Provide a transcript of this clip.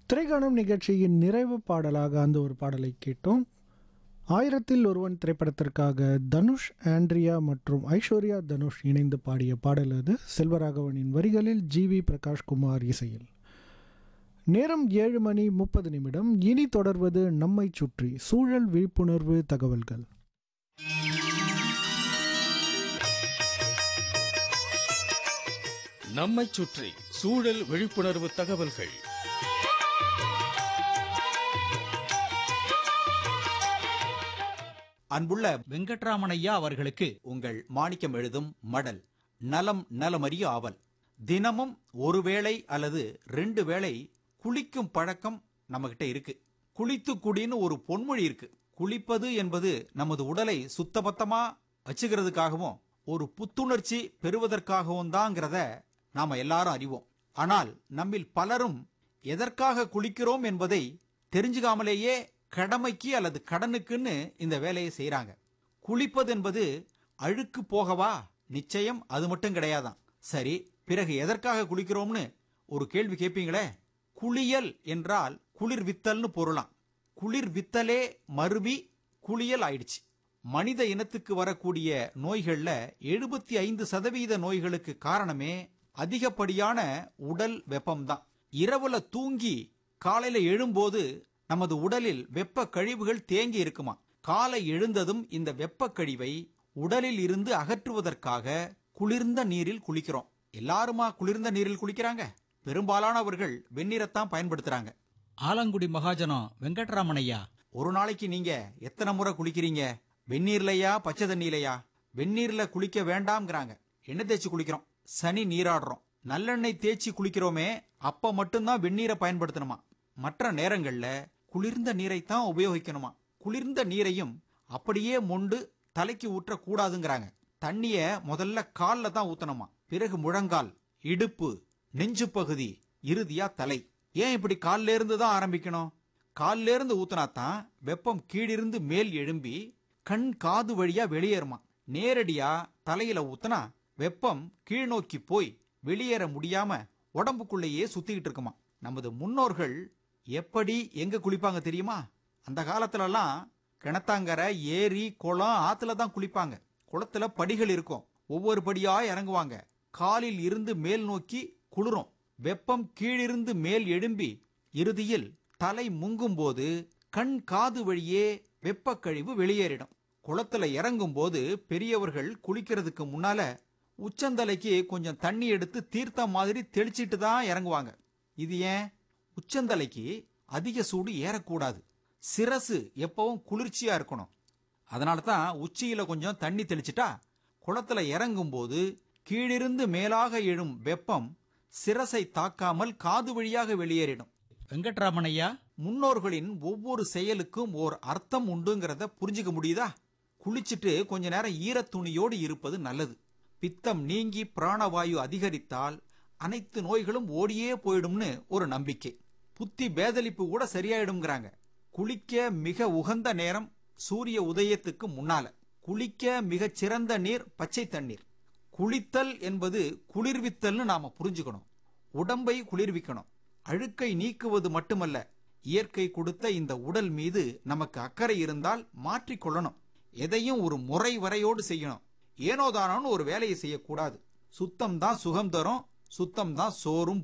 திரைக்காணும் நிகழ்ச்சியின் நிறைவு பாடலாக அந்த ஒரு பாடலை கேட்டோம் ஆயிரத்தில் ஒருவன் திரைப்படத்திற்காக தனுஷ் ஆண்ட்ரியா மற்றும் ஐஸ்வர்யா தனுஷ் இணைந்து பாடிய பாடல் அது செல்வராகவனின் வரிகளில் ஜி வி பிரகாஷ்குமார் இசையில் நேரம் ஏழு மணி முப்பது நிமிடம் இனி தொடர்வது நம்மை சுற்றி சூழல் விழிப்புணர்வு தகவல்கள் நம்மைச் சுற்றி சூழல் விழிப்புணர்வு தகவல்கள் அன்புள்ள வெங்கட்ராமனையா அவர்களுக்கு உங்கள் மாணிக்கம் எழுதும் மடல் நலம் நலமறிய ஆவல் தினமும் ஒரு வேளை அல்லது ரெண்டு வேளை குளிக்கும் பழக்கம் நம்மகிட்ட இருக்கு குளித்து குடின்னு ஒரு பொன்மொழி இருக்கு குளிப்பது என்பது நமது உடலை சுத்தபத்தமா வச்சுக்கிறதுக்காகவும் ஒரு புத்துணர்ச்சி பெறுவதற்காகவும் தாங்கிறத நாம எல்லாரும் அறிவோம் ஆனால் நம்மில் பலரும் எதற்காக குளிக்கிறோம் என்பதை தெரிஞ்சுக்காமலேயே கடமைக்கு அல்லது கடனுக்குன்னு இந்த வேலையை செய்றாங்க குளிப்பது என்பது அழுக்கு போகவா நிச்சயம் அது மட்டும் கிடையாதாம் சரி பிறகு எதற்காக குளிக்கிறோம்னு ஒரு கேள்வி கேட்பீங்களே குளியல் என்றால் குளிர் வித்தல்னு பொருளாம் குளிர் வித்தலே மருவி குளியல் ஆயிடுச்சு மனித இனத்துக்கு வரக்கூடிய நோய்கள்ல எழுபத்தி ஐந்து சதவீத நோய்களுக்கு காரணமே அதிகப்படியான உடல் வெப்பம்தான் இரவுல தூங்கி காலையில எழும்போது நமது உடலில் வெப்ப கழிவுகள் தேங்கி இருக்குமா காலை எழுந்ததும் இந்த வெப்ப கழிவை உடலில் இருந்து அகற்றுவதற்காக குளிர்ந்த நீரில் குளிக்கிறோம் எல்லாருமா குளிர்ந்த நீரில் குளிக்கிறாங்க பெரும்பாலானவர்கள் வெந்நீரைத்தான் பயன்படுத்துறாங்க ஆலங்குடி மகாஜனம் வெங்கட்ராமனையா ஒரு நாளைக்கு நீங்க எத்தனை முறை குளிக்கிறீங்க வெந்நீர்லயா பச்சை தண்ணியிலையா வெந்நீர்ல குளிக்க வேண்டாம்ங்கிறாங்க எண்ணெய் தேய்ச்சி குளிக்கிறோம் சனி நீராடுறோம் நல்லெண்ணெய் தேய்ச்சி குளிக்கிறோமே அப்ப மட்டும்தான் வெந்நீரை பயன்படுத்தணுமா மற்ற நேரங்கள்ல குளிர்ந்த நீரைத்தான் உபயோகிக்கணுமா குளிர்ந்த நீரையும் அப்படியே மொண்டு தலைக்கு ஊற்ற கூடாதுங்கிறாங்க தண்ணிய முதல்ல கால்ல தான் ஊத்தணுமா பிறகு முழங்கால் இடுப்பு நெஞ்சு பகுதி இறுதியா தலை ஏன் இப்படி கால்ல இருந்து தான் ஆரம்பிக்கணும் கால்ல இருந்து ஊத்துனாதான் வெப்பம் கீழிருந்து மேல் எழும்பி கண் காது வழியா வெளியேறுமா நேரடியா தலையில ஊத்துனா வெப்பம் கீழ் நோக்கி போய் வெளியேற முடியாம உடம்புக்குள்ளேயே சுத்திக்கிட்டு இருக்குமா நமது முன்னோர்கள் எப்படி எங்க குளிப்பாங்க தெரியுமா அந்த காலத்துலலாம் கிணத்தாங்கரை ஏரி குளம் ஆத்துல தான் குளிப்பாங்க குளத்துல படிகள் இருக்கும் ஒவ்வொரு படியா இறங்குவாங்க காலில் இருந்து மேல் நோக்கி குளிரும் வெப்பம் கீழிருந்து மேல் எழும்பி இறுதியில் தலை முங்கும் போது கண் காது வழியே வெப்பக்கழிவு வெளியேறிடும் குளத்துல இறங்கும் போது பெரியவர்கள் குளிக்கிறதுக்கு முன்னால உச்சந்தலைக்கு கொஞ்சம் தண்ணி எடுத்து தீர்த்தம் மாதிரி தெளிச்சிட்டு தான் இறங்குவாங்க இது ஏன் உச்சந்தலைக்கு அதிக சூடு ஏறக்கூடாது சிரசு எப்பவும் குளிர்ச்சியா இருக்கணும் அதனால தான் உச்சியில கொஞ்சம் தண்ணி தெளிச்சிட்டா குளத்துல இறங்கும் போது கீழிருந்து மேலாக எழும் வெப்பம் சிரசை தாக்காமல் காது வழியாக வெளியேறிடும் வெங்கட்ராமனையா முன்னோர்களின் ஒவ்வொரு செயலுக்கும் ஓர் அர்த்தம் உண்டுங்கிறத புரிஞ்சுக்க முடியுதா குளிச்சிட்டு கொஞ்ச நேரம் ஈரத் துணியோடு இருப்பது நல்லது பித்தம் நீங்கி பிராணவாயு அதிகரித்தால் அனைத்து நோய்களும் ஓடியே போயிடும்னு ஒரு நம்பிக்கை புத்தி பேதலிப்பு கூட சரியாயிடும்ங்கிறாங்க குளிக்க மிக உகந்த நேரம் சூரிய உதயத்துக்கு முன்னால குளிக்க மிகச் சிறந்த நீர் பச்சை தண்ணீர் குளித்தல் என்பது குளிர்வித்தல்னு நாம புரிஞ்சுக்கணும் உடம்பை குளிர்விக்கணும் அழுக்கை நீக்குவது மட்டுமல்ல இயற்கை கொடுத்த இந்த உடல் மீது நமக்கு அக்கறை இருந்தால் மாற்றிக்கொள்ளணும் எதையும் ஒரு முறை வரையோடு செய்யணும் ஏனோதானோன்னு ஒரு வேலையை செய்யக்கூடாது சுத்தம் தான் சுகம் தரும் சுத்தம் தான் சோறும்